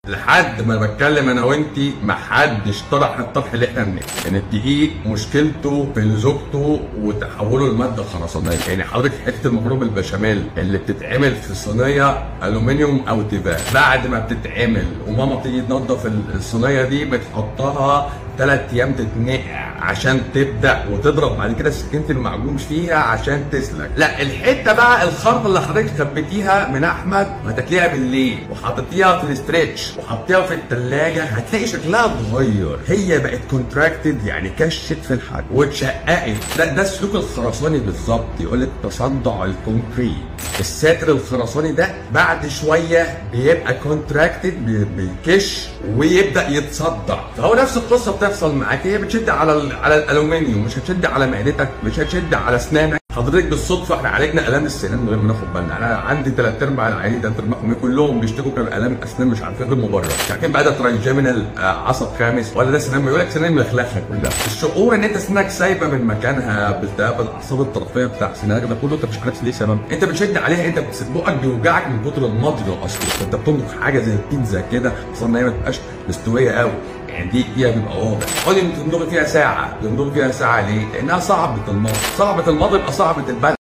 لحد ما بتكلم انا وانتي محدش طرح الطرح اللي احنا بنعمله يعني الدقيق مشكلته في لزوجته وتحوله لماده خرسانيه يعني حضرتك حته المكرونه بالبشاميل اللي بتتعمل في صينيه الومنيوم او تيفال بعد ما بتتعمل وماما تيجي تنظف الصينيه دي بتحطها ثلاث ايام تتنقع عشان تبدا وتضرب بعد كده سكينه المعجون فيها عشان تسلك لا الحته بقى الخرطه اللي حضرتك خبيتيها من احمد وهتاكليها بالليل وحطيتيها في الاسترتش وحطيتيها في الثلاجه هتلاقي شكلها اتغير هي بقت كونتراكتد يعني كشت في الحد واتشققت ده ده السلوك الخرساني بالظبط يقول لك تصدع الكونكريت الساتر الخرساني ده بعد شويه بيبقى كونتراكتد بيكش ويبدا يتصدع فهو نفس القصه بتحصل معاك هي بتشد على ال على الالومنيوم مش هتشد على معدتك مش هتشد على اسنانك حضرتك بالصدفه احنا عالجنا الام السنان من غير ما ناخد بالنا انا عندي ثلاث ارباع العيانين ده كلهم بيشتكوا كانوا الام اسنان مش عارفين غير مبرر مش عارفين بقى ده ترايجيمينال عصب خامس ولا ده سنان يقول لك سنان ملخلخه كلها الشعور ان انت سنانك سايبه من مكانها بالتهاب الاعصاب الطرفيه بتاع سنانك ده كله انت مش عارف ليه سبب انت بتشد عليها انت بقك بيوجعك من كتر المضغ اصلا انت بتمضغ حاجه زي البيتزا كده خصوصا ان هي ما تبقاش مستويه قوي يعني دي فيها بيبقى واضح خدي تمضغي فيها ساعه تمضغي فيها ساعه ليه؟ لانها صعبه المضغ صعبه المضغ يبقى صعبه البلع